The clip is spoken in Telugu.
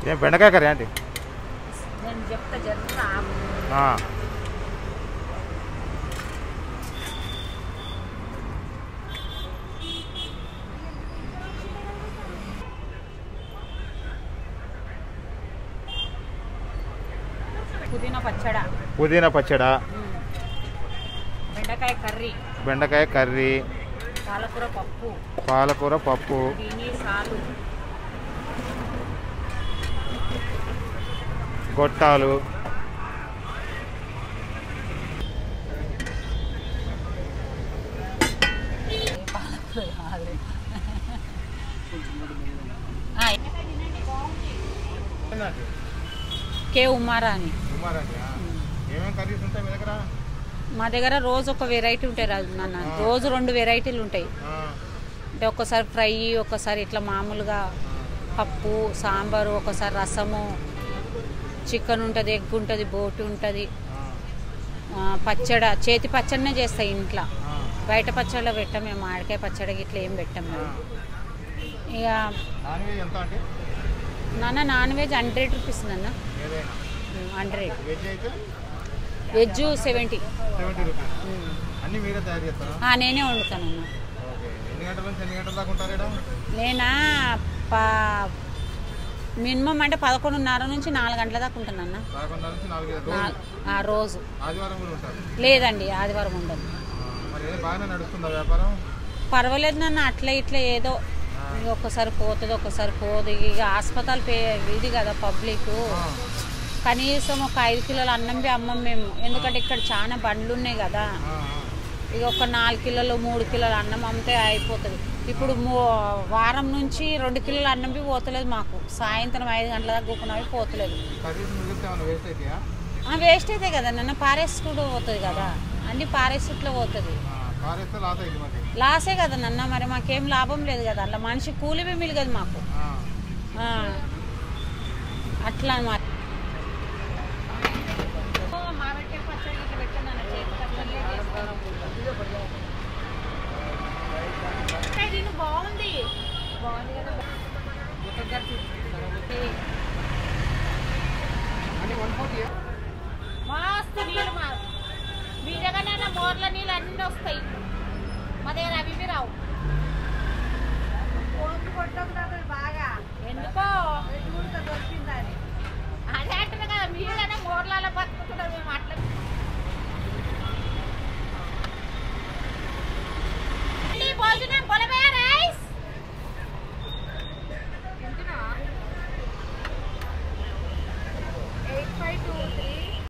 ఏం బెండకాయ కర్రీ ఆంటీ నేను చెప్తా జరుగుతా ఆ. పుదీనా పచ్చడ పుదీనా పచ్చడా బెండకాయ కర్రీ బెండకాయ కర్రీ పాలకూర పప్పు పాలకూర పప్పు దీని సాలు గొట్టాలు పాలకూర కాదు. ఆ, కే ఉమారా అని ఏమేమి కర్రీస్ ఉంటాయి మీ దగ్గర మా దగ్గర రోజు ఒక వెరైటీ ఉంటాయి రాజు నాన్న రోజు రెండు వెరైటీలు ఉంటాయి అంటే ఒక్కసారి ఫ్రై ఒక్కసారి ఇట్లా మామూలుగా పప్పు సాంబారు ఒకసారి రసము చికెన్ ఉంటుంది ఎగ్ ఉంటుంది బోటి ఉంటుంది ఆ, పచ్చడ చేతి పచ్చడినే చేస్తాయి ఇంట్లో బయట పచ్చడిలో పెట్టాం మేము మామిడికాయ పచ్చడి ఇట్లా ఏం పెట్టాం మేము ఇక నాన్ వెజ్ ఎంత అంటే నాన్న నాన్ వెజ్ హండ్రెడ్ రూపీస్ నాన్న ఏదైనా హండ్రెడ్ వెజ్ అయితే వెజ్ సెవెంటీ సెవెంటీ రూపీస్ అన్నీ మీరే తయారు చేస్తారా నేనే వండుతానన్న ఓకే ఎన్ని గంటల నుంచి ఎన్ని గంటల దాకా ఉంటారు ఇక్కడ నేనా ప మినిమం అంటే పదకొండున్నర నుంచి నాలుగు గంటల దాకా ఉంటానన్న పదకొండు నుంచి నాలుగు రోజు నా- ఆ రోజు ఆదివారం కూడా ఉంటారు లేదండి ఆదివారం ఉండదు ఆ, మరి ఏదో బాగానే నడుస్తుందా వ్యాపారం పర్వాలేదు నన్ను అట్లా ఇట్లా ఏదో ఇక ఒక్కసారి పోతుంది ఒక్కసారి పోదు ఇక హాస్పిటల్ పే ఇది కదా పబ్లిక్ ఆ, కనీసం ఒక ఐదు కిలోల అన్నం బి అమ్మం మేము ఎందుకంటే ఇక్కడ చాలా బండ్లు ఉన్నాయి కదా ఆ, ఆ. ఇక ఒక నాలుగు కిలోలు మూడు కిలోల అన్నం అమ్మితే అయిపోతుంది ఇప్పుడు మూ- వారం నుంచి రెండు కిలోల అన్నం బి పోతలేదు మాకు సాయంత్రం ఐదు గంటల దాకా కూకున్నవి పోతలేదు కర్రీస్ మిగిలితే ఏమైనా వేస్ట్ అవుతాయా ఆ వేస్ట్ అయితే కదా నన్ను పారేసి కూడా పోతుంది కదా అన్ని పారేసి ఇట్లా పోతుంది ఆ, పారేస్తే లాస్ అయింది మరి లాసే కదా నన్న మరి మాకేం లాభం లేదు కదా అలా మనిషి కూలి బి మిలగదు మాకు ఆ, ఆ, అట్లా అన్నమాట